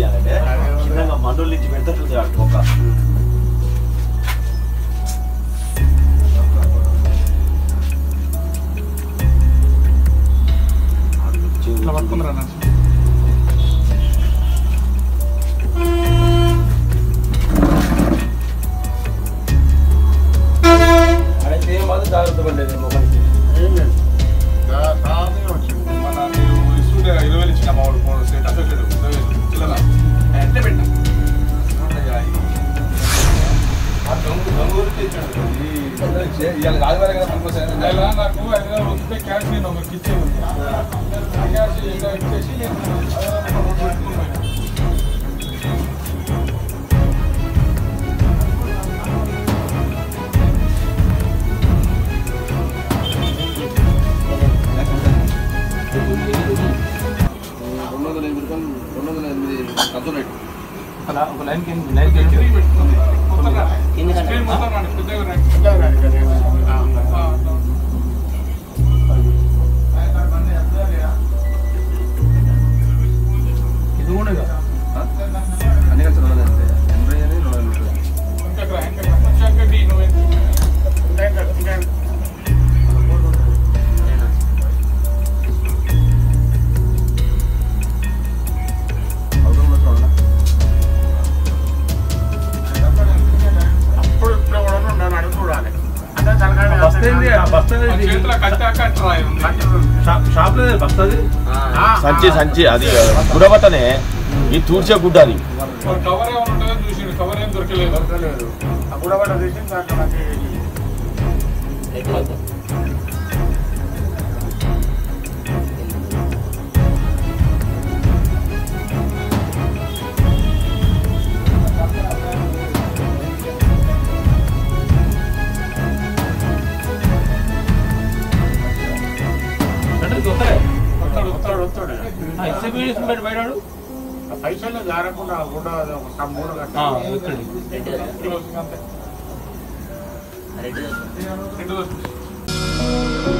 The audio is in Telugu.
తీయాలంటే కింద మండోళ్ళ నుంచి పెడతాడు అటు ఒక ఇట్లా పట్టుకుంటారా అన్న? అయితే ఏం మాత్రం జాగ్రత్త పడలేదు మొబైల్కి మన మీరు ఇస్తుంటే ఇరవై వేలు ఇచ్చిన మా వాడు ఫోన్ సెట్ అసోసియేట్ ఇరవై వేలు చిల్లర ఎట్లా పెట్టినా ఆ దొంగ దొంగ ఊరికి తెచ్చాడు. ఈ- ఇవాళ ఆదివారం కదా పనికొచ్చాను. ఇలా నాకు ఐదు వేలు వస్తే క్యాష్ నేను ఒకరికి ఇచ్చేది ఆ క్యాష్ ఏదో ఇచ్చేసి నేను ఐదు వేలు నోట్ పెట్టుకున్నాను. రెండు వందల ఎనిమిది రూపాయలు రెండు వందల ఎనిమిది కంట్రోల్ రేట్ ఒక లైన్ కింద లైన్ కింద కిందకి పెట్టుకుంది. మొత్తం రా. కిందకి స్క్రీన్ రా. మొత్తం రాండి. పెద్దగా రండి. ఆ, ఆ. ఇది కూడా ఇక. అన్ని కలిసి రెండు వందల ఎనభై ఎనభై అని రెండు వందల ముప్పై ఇంకా రా, ఇంకా రా. కొంచెం ఇంకా టీ నువ్వు ఎంత? అవసరం ఉన్నట్టు ఉండాలి. బస్తా ఏంది? ఆ బస్తా ఆ ఏంది? చేతిలో కట్ట కట్ట రాయి ఉంది. షాప్ షాప్ లో బస్తా అది సంచి సంచి అది గుడబతనే ఈ తూర్చే గుడ్డ అది మరి కవర్ ఏమైనా ఉంటుందో చూసిండు కవర్ ఏం దొరకలేదు సెంటర్కి వస్తాయి వస్తాడు వస్తాడు ఎస్ఎబీ బయట బయట పైసలు జారకుండా కూడా ఒక మూడు గంటలు ఎక్కడి కిలో వస్తుంది అంతే రెడ్ రెండు రోజులు